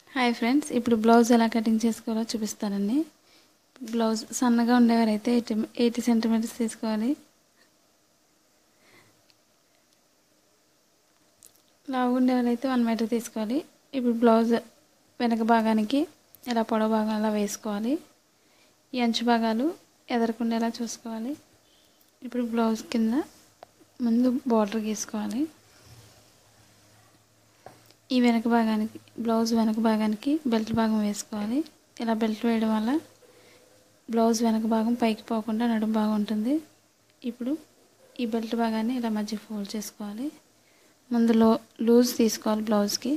hi friends ఇప్పుడు blouse ఎలా cutting చేసుకోవాలో చూపిస్తానండి బ్లౌజ్ సన్నగా ఉండేవారైతే ఎయిటీ ఎయిటీ సెంటీమీటర్స్ తీసుకోవాలి లావు ఉండేవారైతే వన్ మీటర్ తీసుకోవాలి ఇప్పుడు బ్లౌజ్ వెనక భాగానికి ఇలా పొడవు భాగం అలా వేసుకోవాలి ఈ అంచు భాగాలు ఎదరకుండేలా చూసుకోవాలి ఇప్పుడు బ్లౌజ్ కింద ముందు బార్డర్ గీసుకోవాలి ఈ వెనక భాగానికి బ్లౌజ్ వెనక భాగానికి బెల్ట్ భాగం వేసుకోవాలి ఇలా బెల్ట్ వేయడం వల్ల బ్లౌజ్ వెనక భాగం పైకి పోకుండా నడుము భాగం ఉంటుంది ఇప్పుడు ఈ బెల్ట్ భాగాన్ని ఇలా మధ్య ఫోల్డ్ చేసుకోవాలి ముందు లో లూజ్ తీసుకోవాలి బ్లౌజ్కి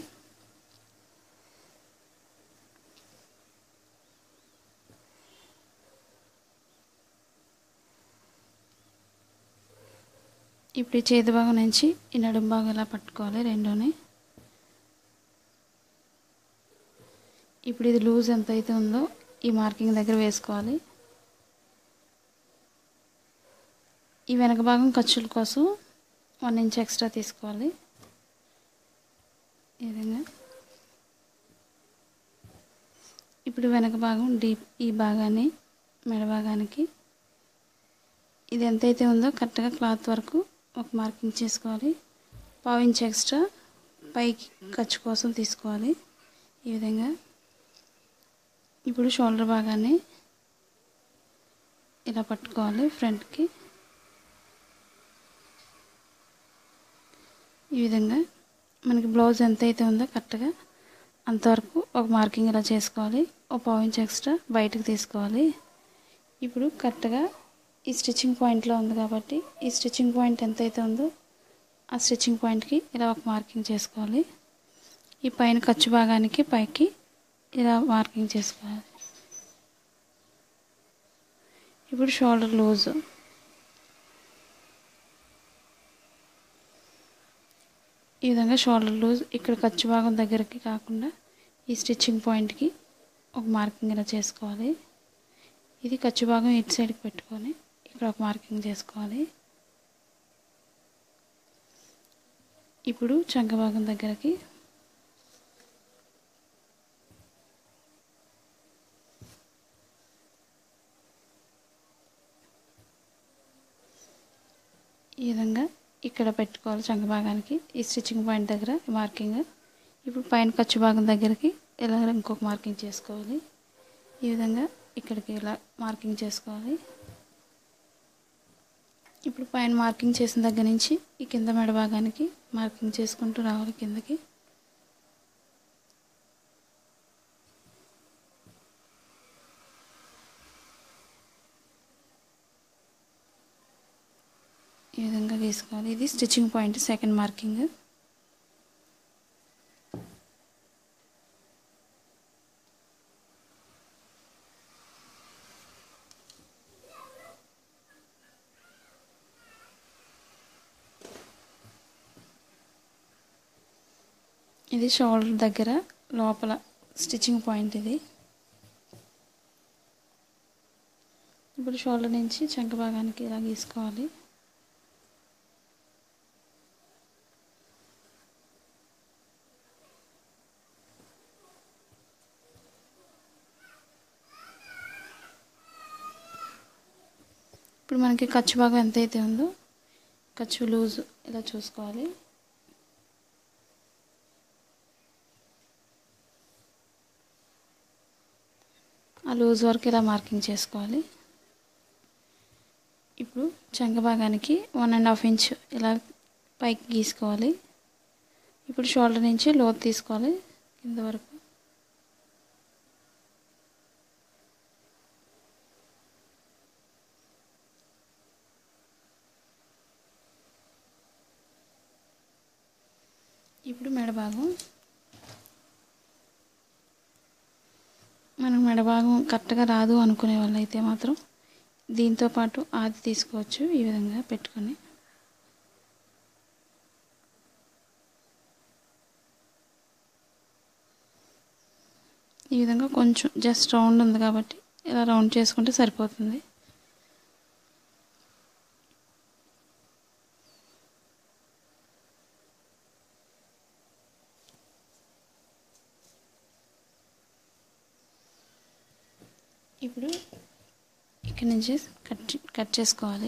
ఇప్పుడు ఈ చేతి భాగం నుంచి ఈ నడుము భాగం ఇలా పట్టుకోవాలి రెండుని ఇప్పుడు ఇది లూజ్ ఎంత అయితే ఉందో ఈ మార్కింగ్ దగ్గర వేసుకోవాలి ఈ వెనక భాగం ఖర్చుల కోసం వన్ ఇంచ్ ఎక్స్ట్రా తీసుకోవాలి ఈ విధంగా ఇప్పుడు వెనక భాగం డీప్ ఈ భాగాన్ని మెడ భాగానికి ఇది ఎంతైతే ఉందో కరెక్ట్గా క్లాత్ వరకు ఒక మార్కింగ్ చేసుకోవాలి పావు ఇంచ్ ఎక్స్ట్రా పైకి ఖర్చు కోసం తీసుకోవాలి ఈ విధంగా ఇప్పుడు షోల్డర్ భాగాన్ని ఇలా పట్టుకోవాలి ఫ్రంట్కి ఈ విధంగా మనకి బ్లౌజ్ ఎంత అయితే ఉందో కరెక్ట్గా అంతవరకు ఒక మార్కింగ్ ఇలా చేసుకోవాలి ఒక పావు ఇంచ్ ఎక్స్ట్రా బయటకు తీసుకోవాలి ఇప్పుడు కరెక్ట్గా ఈ స్టిచ్చింగ్ పాయింట్లో ఉంది కాబట్టి ఈ స్టిచ్చింగ్ పాయింట్ ఎంత అయితే ఉందో ఆ స్టిచ్చింగ్ పాయింట్కి ఇలా ఒక మార్కింగ్ చేసుకోవాలి ఈ పైన ఖర్చు భాగానికి పైకి ఇలా మార్కింగ్ చేసుకోవాలి ఇప్పుడు షోల్డర్ లూజ్ ఈ విధంగా షోల్డర్ లూజ్ ఇక్కడ ఖర్చు భాగం దగ్గరికి కాకుండా ఈ స్టిచ్చింగ్ పాయింట్కి ఒక మార్కింగ్ ఇలా చేసుకోవాలి ఇది ఖర్చు భాగం ఇటు సైడ్కి పెట్టుకొని ఇక్కడ ఒక మార్కింగ్ చేసుకోవాలి ఇప్పుడు చంక భాగం దగ్గరికి ఈ విధంగా ఇక్కడ పెట్టుకోవాలి చంక భాగానికి ఈ స్టిచ్చింగ్ పాయింట్ దగ్గర మార్కింగ్ ఇప్పుడు పైన ఖర్చు భాగం దగ్గరికి ఇలా ఇంకొక మార్కింగ్ చేసుకోవాలి ఈ విధంగా ఇక్కడికి ఇలా మార్కింగ్ చేసుకోవాలి ఇప్పుడు పైన మార్కింగ్ చేసిన దగ్గర నుంచి ఈ కింద మెడ భాగానికి మార్కింగ్ చేసుకుంటూ రావాలి కిందకి ఈ విధంగా గీసుకోవాలి ఇది స్టిచ్చింగ్ పాయింట్ సెకండ్ మార్కింగ్ ఇది షోల్డర్ దగ్గర లోపల స్టిచ్చింగ్ పాయింట్ ఇది ఇప్పుడు షోల్డర్ నుంచి చంక భాగానికి ఇలా గీసుకోవాలి ఇప్పుడు మనకి ఖర్చు భాగం ఎంతైతే ఉందో ఖర్చు లూజ్ ఇలా చూసుకోవాలి ఆ లూజ్ వరకు ఇలా మార్కింగ్ చేసుకోవాలి ఇప్పుడు చంక భాగానికి వన్ అండ్ హాఫ్ ఇంచ్ ఇలా పైకి గీసుకోవాలి ఇప్పుడు షోల్డర్ నుంచి లోతు తీసుకోవాలి కింద వరకు ఇప్పుడు మెడ భాగం మనకు మెడ భాగం కరెక్ట్గా రాదు అనుకునే వాళ్ళైతే మాత్రం దీంతో పాటు ఆది తీసుకోవచ్చు ఈ విధంగా పెట్టుకొని ఈ విధంగా కొంచెం జస్ట్ రౌండ్ ఉంది కాబట్టి ఇలా రౌండ్ చేసుకుంటే సరిపోతుంది ఇప్పుడు ఇక్కడ నుంచి కట్ కట్ చేసుకోవాలి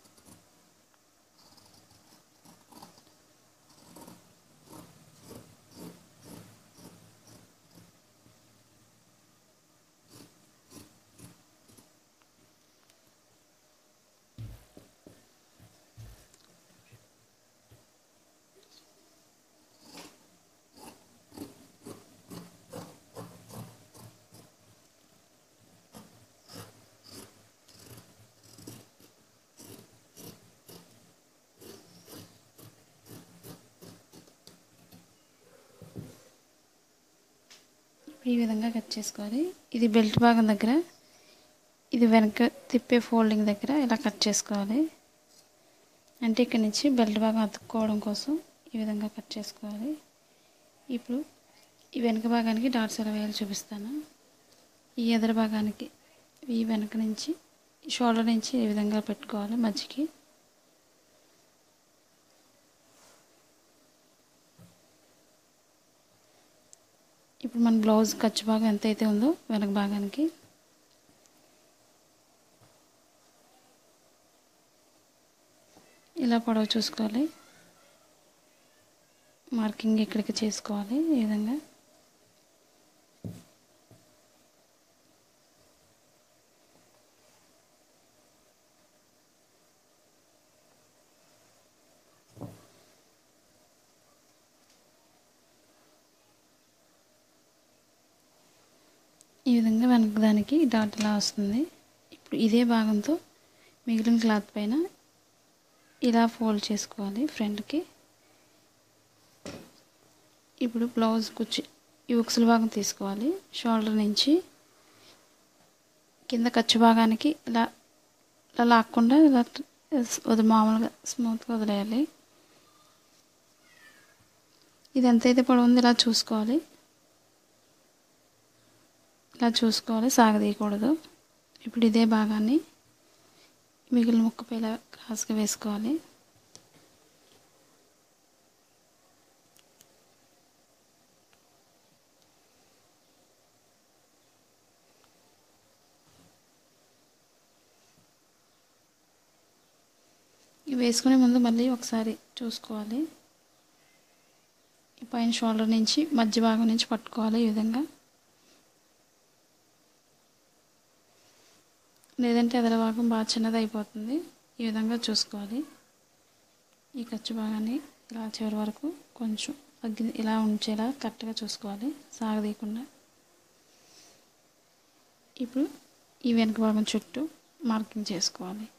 ఈ విధంగా కట్ చేసుకోవాలి ఇది బెల్ట్ భాగం దగ్గర ఇది వెనక తిప్పే ఫోల్డింగ్ దగ్గర ఇలా కట్ చేసుకోవాలి అంటే ఇక్కడ నుంచి బెల్ట్ భాగం అతుక్కోవడం కోసం ఈ విధంగా కట్ చేసుకోవాలి ఇప్పుడు ఈ వెనక భాగానికి డాట్స్ ఎలా వేయాలో చూపిస్తాను ఈ ఎదర భాగానికి ఈ వెనక నుంచి షోల్డర్ నుంచి ఈ విధంగా పెట్టుకోవాలి మధ్యకి ఇప్పుడు మన బ్లౌజ్ ఖర్చు భాగం ఎంత అయితే ఉందో వెనక భాగానికి ఇలా పొడవు చూసుకోవాలి మార్కింగ్ ఇక్కడికి చేసుకోవాలి ఈ విధంగా ఈ విధంగా వెనక దానికి డాట్ ఇలా వస్తుంది ఇప్పుడు ఇదే భాగంతో మిగిలిన క్లాత్ పైన ఇలా ఫోల్డ్ చేసుకోవాలి ఫ్రంట్కి ఇప్పుడు బ్లౌజ్ కుచ్చి ఈ ఉక్సుల భాగం తీసుకోవాలి షోల్డర్ నుంచి కింద ఖర్చు భాగానికి ఇలా ఇలా లాక్కుండా ఇలా వది మామూలుగా స్మూత్గా వదిలేయాలి ఇది ఎంతైతే పొడవు ఉందో ఇలా చూసుకోవాలి ఇలా చూసుకోవాలి సాగదీయకూడదు ఇప్పుడు ఇదే భాగాన్ని మిగిలిన ముక్కపై ఇలా క్రాస్గా వేసుకోవాలి ఇవి వేసుకునే ముందు మళ్ళీ ఒకసారి చూసుకోవాలి ఈ పైన షోల్డర్ నుంచి మధ్య భాగం నుంచి పట్టుకోవాలి ఈ విధంగా లేదంటే ఎదల భాగం బాగా చిన్నది అయిపోతుంది ఈ విధంగా చూసుకోవాలి ఈ ఖర్చు భాగాన్ని ఇలా చివరి వరకు కొంచెం తగ్గి ఇలా ఉంచేలా కరెక్ట్గా చూసుకోవాలి సాగదీయకుండా ఇప్పుడు ఈ వెనక భాగం చుట్టూ మార్కింగ్ చేసుకోవాలి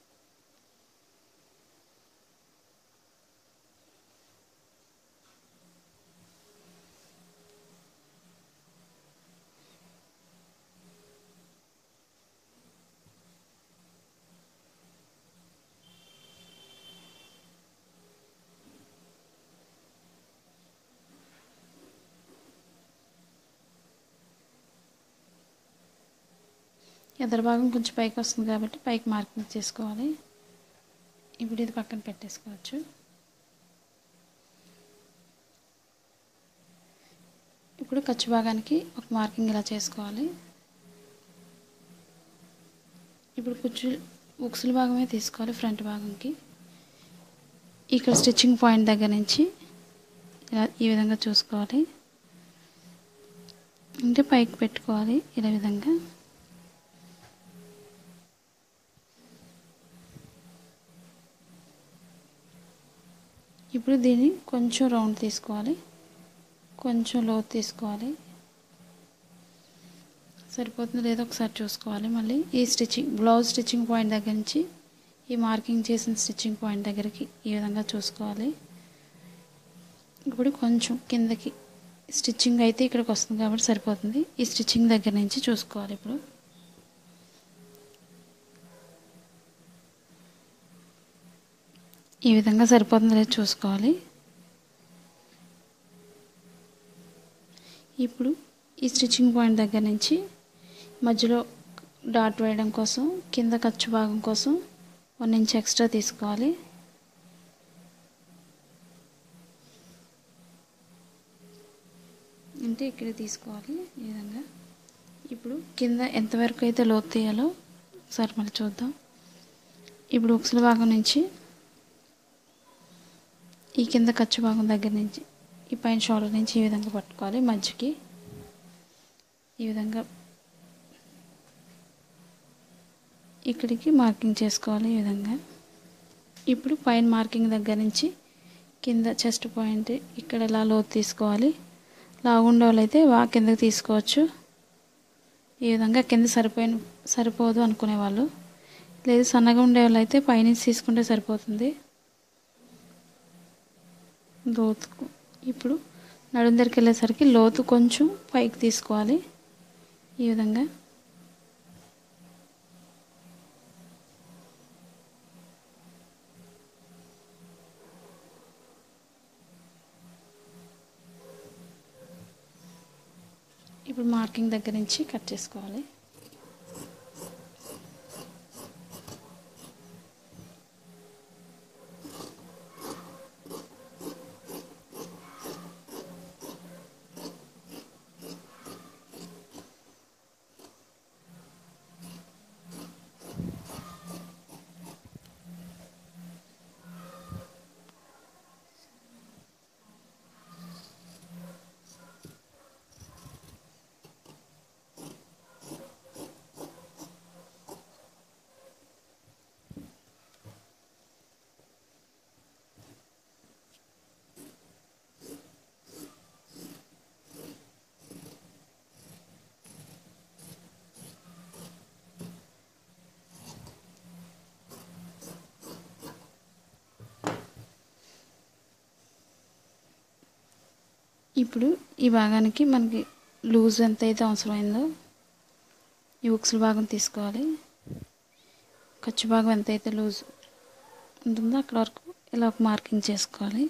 ఎదర భాగం కొంచెం పైకి వస్తుంది కాబట్టి పైకి మార్కింగ్ చేసుకోవాలి ఇప్పుడు ఇది పక్కన పెట్టేసుకోవచ్చు ఇప్పుడు ఖర్చు భాగానికి ఒక మార్కింగ్ ఇలా చేసుకోవాలి ఇప్పుడు కుచ్చు ఉక్సుల భాగమే తీసుకోవాలి ఫ్రంట్ భాగంకి ఇక్కడ స్టిచ్చింగ్ పాయింట్ దగ్గర నుంచి ఇలా ఈ విధంగా చూసుకోవాలి అంటే పైకి పెట్టుకోవాలి ఇలా విధంగా ఇప్పుడు దీన్ని కొంచెం రౌండ్ తీసుకోవాలి కొంచెం లోతు తీసుకోవాలి సరిపోతుంది లేదో ఒకసారి చూసుకోవాలి మళ్ళీ ఈ స్టిచ్చింగ్ బ్లౌజ్ స్టిచ్చింగ్ పాయింట్ దగ్గర నుంచి ఈ మార్కింగ్ చేసిన స్టిచ్చింగ్ పాయింట్ దగ్గరికి ఈ విధంగా చూసుకోవాలి ఇప్పుడు కొంచెం కిందకి స్టిచ్చింగ్ అయితే ఇక్కడికి వస్తుంది కాబట్టి సరిపోతుంది ఈ స్టిచ్చింగ్ దగ్గర నుంచి చూసుకోవాలి ఇప్పుడు ఈ విధంగా సరిపోతుంది లేదు చూసుకోవాలి ఇప్పుడు ఈ స్టిచ్చింగ్ పాయింట్ దగ్గర నుంచి మధ్యలో డాట్ వేయడం కోసం కింద ఖర్చు భాగం కోసం వన్ ఇంచ్ ఎక్స్ట్రా తీసుకోవాలి అంటే ఇక్కడ తీసుకోవాలి ఈ విధంగా ఇప్పుడు కింద ఎంతవరకు అయితే లోతు తీయాలో ఒకసారి మళ్ళీ చూద్దాం ఇప్పుడు ఉక్సుల భాగం నుంచి ఈ కింద ఖర్చు భాగం దగ్గర నుంచి ఈ పైన షోల్డర్ నుంచి ఈ విధంగా పట్టుకోవాలి మధ్యకి ఈ విధంగా ఇక్కడికి మార్కింగ్ చేసుకోవాలి ఈ విధంగా ఇప్పుడు పైన మార్కింగ్ దగ్గర నుంచి కింద చెస్ట్ పాయింట్ ఇక్కడ ఇలా లోతు తీసుకోవాలి లాగుండే వాళ్ళైతే వా కిందకి తీసుకోవచ్చు ఈ విధంగా కింద సరిపోయిన సరిపోదు అనుకునే వాళ్ళు లేదు సన్నగా ఉండే వాళ్ళు అయితే పైనుంచి తీసుకుంటే సరిపోతుంది లోతుకు ఇప్పుడు నడుం దగ్గరికి వెళ్ళేసరికి లోతు కొంచెం పైకి తీసుకోవాలి ఈ విధంగా ఇప్పుడు మార్కింగ్ దగ్గర నుంచి కట్ చేసుకోవాలి ఇప్పుడు ఈ భాగానికి మనకి లూజ్ ఎంత అయితే అవసరమైందో ఈ ఉక్సుల భాగం తీసుకోవాలి ఖర్చు భాగం ఎంత అయితే లూజ్ ఉంటుందో అక్కడ వరకు ఇలా ఒక మార్కింగ్ చేసుకోవాలి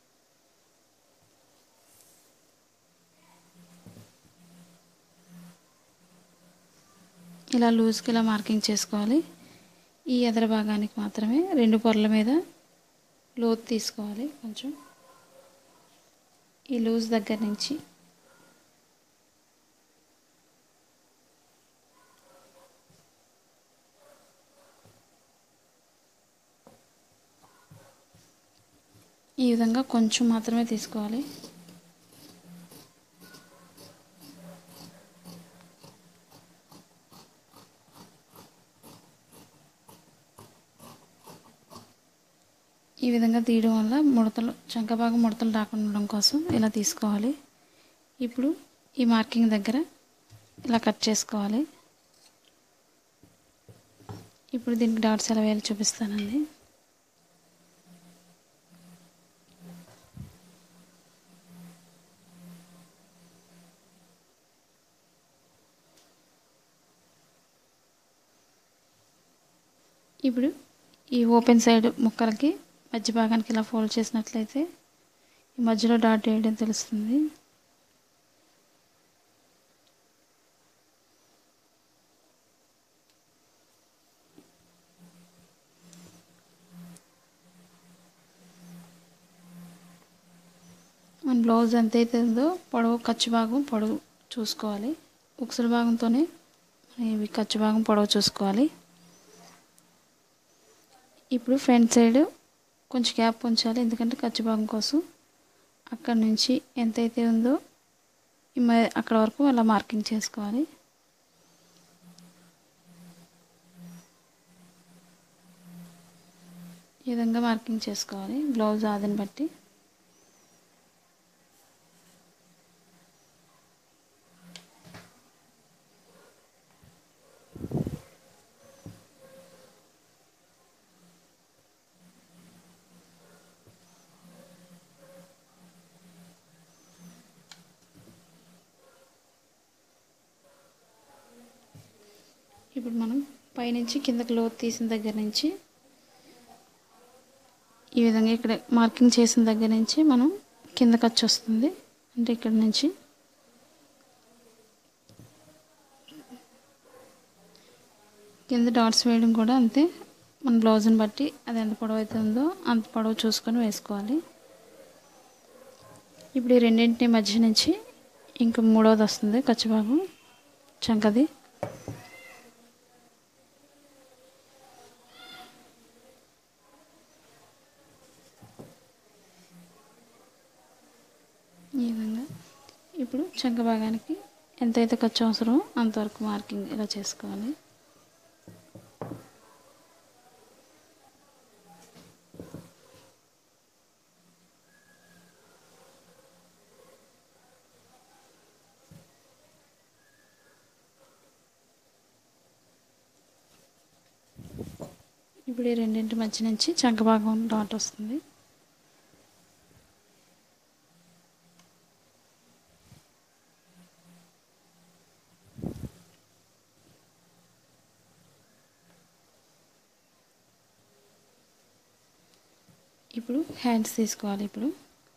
ఇలా లూజ్కి ఇలా మార్కింగ్ చేసుకోవాలి ఈ ఎదర భాగానికి మాత్రమే రెండు పొరల మీద లోతు తీసుకోవాలి కొంచెం ఈ లూజ్ దగ్గర నుంచి ఈ విధంగా కొంచెం మాత్రమే తీసుకోవాలి ఈ విధంగా తీయడం వల్ల ముడతలు చంక భాగం ముడతలు రాకుండా ఉండడం కోసం ఇలా తీసుకోవాలి ఇప్పుడు ఈ మార్కింగ్ దగ్గర ఇలా కట్ చేసుకోవాలి ఇప్పుడు దీనికి డాట్స్ ఎలా వేయాలో చూపిస్తానండి ఇప్పుడు ఈ ఓపెన్ సైడ్ ముక్కలకి మధ్య భాగానికి ఇలా ఫోల్డ్ చేసినట్లయితే ఈ మధ్యలో డాట్ వేయడం తెలుస్తుంది మన బ్లౌజ్ ఎంత అయితే ఉందో పొడవు ఖర్చు భాగం పొడవు చూసుకోవాలి ఉక్సుల భాగంతోనే ఇవి ఖర్చు భాగం పొడవు చూసుకోవాలి ఇప్పుడు ఫ్రంట్ సైడ్ కొంచెం గ్యాప్ ఉంచాలి ఎందుకంటే ఖర్చు భాగం కోసం అక్కడ నుంచి ఎంతైతే ఉందో ఈ మ- అక్కడ వరకు అలా మార్కింగ్ చేసుకోవాలి ఈ విధంగా మార్కింగ్ చేసుకోవాలి బ్లౌజ్ ఆదిని బట్టి ఇప్పుడు మనం పైనుంచి కిందకి లోతు తీసిన దగ్గర నుంచి ఈ విధంగా ఇక్కడ మార్కింగ్ చేసిన దగ్గర నుంచి మనం కిందకి వచ్చి వస్తుంది అంటే ఇక్కడ నుంచి కింద డాట్స్ వేయడం కూడా అంతే మన బ్లౌజ్ని బట్టి అది ఎంత పొడవు అయితే ఉందో అంత పొడవు చూసుకొని వేసుకోవాలి ఇప్పుడు ఈ రెండింటిని మధ్య నుంచి ఇంక మూడవది వస్తుంది ఖర్చు భాగం చంకది ఈ విధంగా ఇప్పుడు చంక భాగానికి ఎంతైతే ఖర్చు అవసరమో అంతవరకు మార్కింగ్ ఇలా చేసుకోవాలి ఇప్పుడు ఈ రెండింటి మధ్య నుంచి చంక భాగం డాట్ వస్తుంది ఇప్పుడు హ్యాండ్స్ తీసుకోవాలి ఇప్పుడు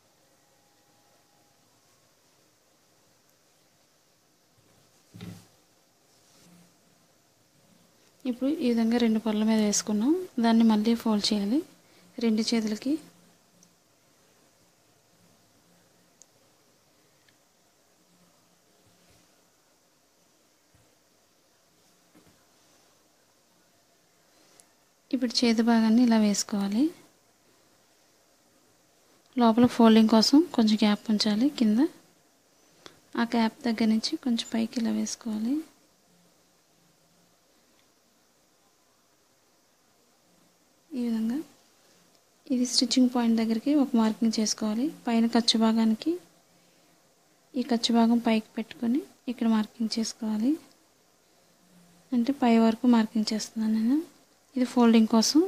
ఇప్పుడు ఈ విధంగా రెండు పొరల మీద వేసుకున్నాం దాన్ని మళ్ళీ ఫోల్డ్ చేయాలి రెండు చేతులకి ఇప్పుడు చేతి భాగాన్ని ఇలా వేసుకోవాలి లోపల ఫోల్డింగ్ కోసం కొంచెం గ్యాప్ ఉంచాలి కింద ఆ గ్యాప్ దగ్గర నుంచి కొంచెం పైకి ఇలా వేసుకోవాలి ఈ విధంగా ఇది స్టిచ్చింగ్ పాయింట్ దగ్గరికి ఒక మార్కింగ్ చేసుకోవాలి పైన ఖర్చు భాగానికి ఈ ఖర్చు భాగం పైకి పెట్టుకొని ఇక్కడ మార్కింగ్ చేసుకోవాలి అంటే పై వరకు మార్కింగ్ చేస్తున్నాను నేను ఇది ఫోల్డింగ్ కోసం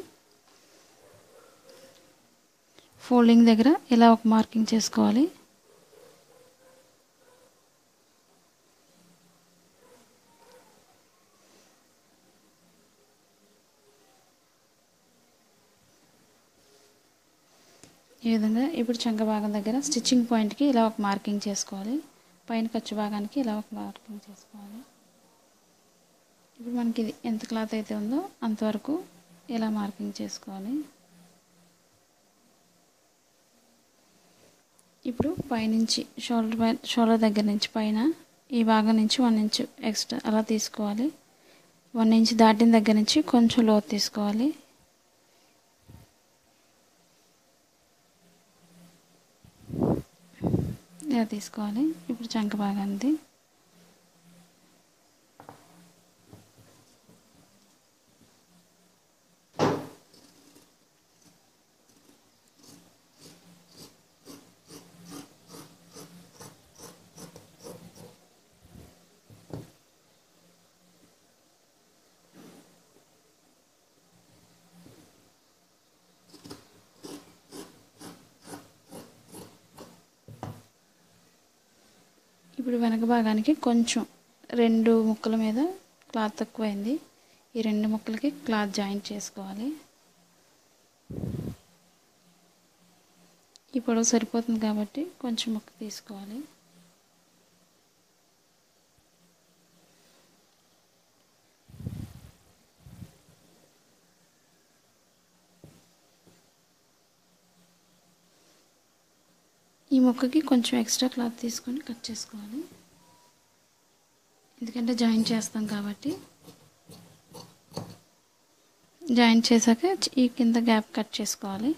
ఫోల్డింగ్ దగ్గర ఇలా ఒక మార్కింగ్ చేసుకోవాలి ఈ విధంగా ఇప్పుడు చంక భాగం దగ్గర స్టిచ్చింగ్ పాయింట్కి ఇలా ఒక మార్కింగ్ చేసుకోవాలి పైన ఖర్చు భాగానికి ఇలా ఒక మార్కింగ్ చేసుకోవాలి ఇప్పుడు మనకి ఇది ఎంత క్లాత్ అయితే ఉందో అంతవరకు ఇలా మార్కింగ్ చేసుకోవాలి ఇప్పుడు పైనుంచి షోల్డర్ పై షోల్డర్ దగ్గర నుంచి పైన ఈ భాగం నుంచి వన్ ఇంచ్ ఎక్స్ట్రా అలా తీసుకోవాలి వన్ ఇంచ్ దాటిన దగ్గర నుంచి కొంచెం లోతు తీసుకోవాలి ఇలా తీసుకోవాలి ఇప్పుడు చంక భాగానికి ఇప్పుడు వెనక భాగానికి కొంచెం రెండు ముక్కల మీద క్లాత్ తక్కువైంది ఈ రెండు ముక్కలకి క్లాత్ జాయింట్ చేసుకోవాలి ఈ పొడవు సరిపోతుంది కాబట్టి కొంచెం ముక్క తీసుకోవాలి ఈ ముక్కకి కొంచెం ఎక్స్ట్రా క్లాత్ తీసుకొని కట్ చేసుకోవాలి ఎందుకంటే జాయిన్ చేస్తాం కాబట్టి జాయిన్ చేశాక ఈ కింద గ్యాప్ కట్ చేసుకోవాలి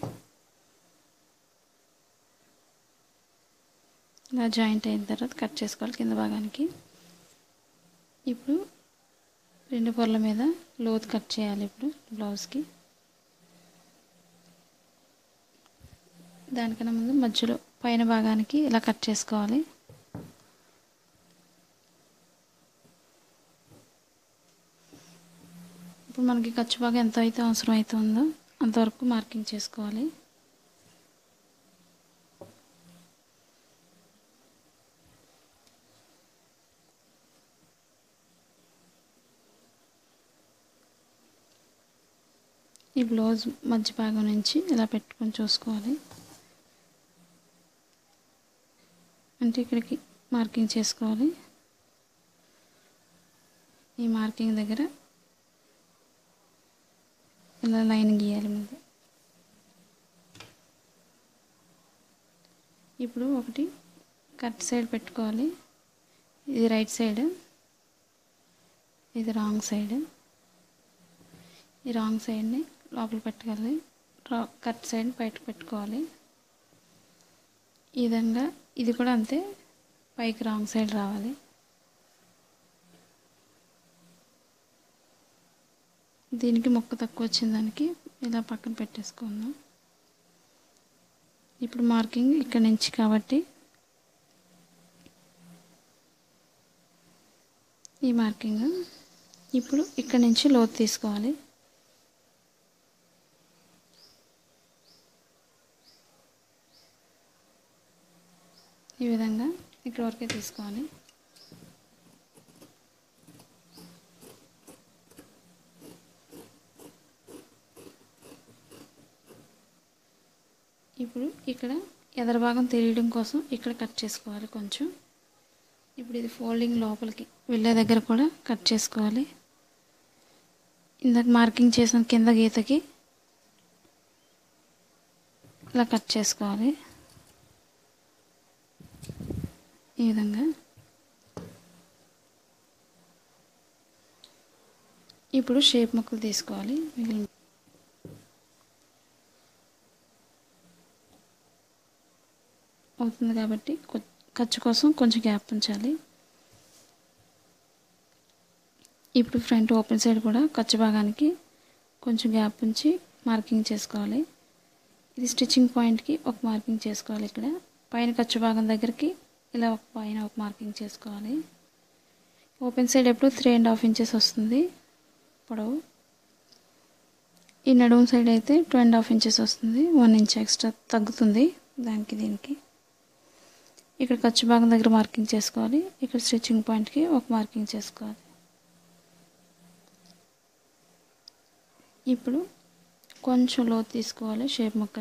ఇలా జాయింట్ అయిన తర్వాత కట్ చేసుకోవాలి కింద భాగానికి ఇప్పుడు రెండు పొరల మీద లోతు కట్ చేయాలి ఇప్పుడు బ్లౌజ్కి దానికన్నా ముందు మధ్యలో పైన భాగానికి ఇలా కట్ చేసుకోవాలి ఇప్పుడు మనకి ఖర్చు భాగం ఎంత అయితే అవసరం అవుతుందో అంతవరకు మార్కింగ్ చేసుకోవాలి ఈ బ్లౌజ్ మధ్య భాగం నుంచి ఇలా పెట్టుకొని చూసుకోవాలి అంటే ఇక్కడికి మార్కింగ్ చేసుకోవాలి ఈ మార్కింగ్ దగ్గర ఇలా లైన్ గీయాలి ముందు ఇప్పుడు ఒకటి కట్ సైడ్ పెట్టుకోవాలి ఇది రైట్ సైడ్ ఇది రాంగ్ సైడ్ ఈ రాంగ్ సైడ్ని లోపల పెట్టగలి కట్ సైడ్ బయట పెట్టుకోవాలి ఈ విధంగా ఇది కూడా అంతే పైకి రాంగ్ సైడ్ రావాలి దీనికి మొక్క తక్కువ వచ్చిన దానికి ఇలా పక్కన పెట్టేసుకుందాం ఇప్పుడు మార్కింగ్ ఇక్కడ నుంచి కాబట్టి ఈ మార్కింగ్ ఇప్పుడు ఇక్కడ నుంచి లోతు తీసుకోవాలి ఈ విధంగా ఇక్కడ వరకే తీసుకోవాలి ఇప్పుడు ఇక్కడ ఎదర భాగం తెలియడం కోసం ఇక్కడ కట్ చేసుకోవాలి కొంచెం ఇప్పుడు ఇది ఫోల్డింగ్ లోపలికి వెళ్ళే దగ్గర కూడా కట్ చేసుకోవాలి ఇందాక మార్కింగ్ చేసిన కింద గీతకి ఇలా కట్ చేసుకోవాలి ఈ విధంగా ఇప్పుడు షేప్ ముక్కలు తీసుకోవాలి మిగిలిన అవుతుంది కాబట్టి కొ- ఖర్చు కోసం కొంచెం గ్యాప్ ఉంచాలి ఇప్పుడు ఫ్రంట్ ఓపెన్ సైడ్ కూడా ఖర్చు భాగానికి కొంచెం గ్యాప్ ఉంచి మార్కింగ్ చేసుకోవాలి ఇది స్టిచ్చింగ్ పాయింట్కి ఒక మార్కింగ్ చేసుకోవాలి ఇక్కడ పైన ఖర్చు భాగం దగ్గరికి ఇలా ఒక పైన ఒక మార్కింగ్ చేసుకోవాలి ఓపెన్ సైడ్ ఎప్పుడు త్రీ అండ్ హాఫ్ ఇంచెస్ వస్తుంది పొడవు ఈ నడుము సైడ్ అయితే టూ అండ్ హాఫ్ ఇంచెస్ వస్తుంది వన్ ఇంచ్ ఎక్స్ట్రా తగ్గుతుంది దానికి దీనికి ఇక్కడ ఖర్చు భాగం దగ్గర మార్కింగ్ చేసుకోవాలి ఇక్కడ స్టిచ్చింగ్ పాయింట్కి ఒక మార్కింగ్ చేసుకోవాలి ఇప్పుడు కొంచెం లోతు తీసుకోవాలి షేప్ ముక్క